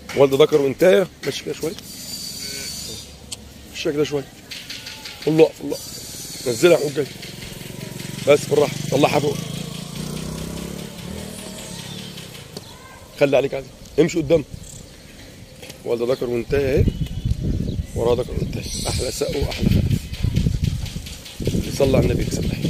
والده ذكر وانتايه ماشي كده شويه مشي كده شويه والله اقف والله نزلها حجاج بس بالراحه طلعها فوق خلي عليك عادي امشي قدام والده ذكر وانتايه اهي وراه ذكر وانتايه احلى سقو واحلى خلف اللي صلى على النبي يكسب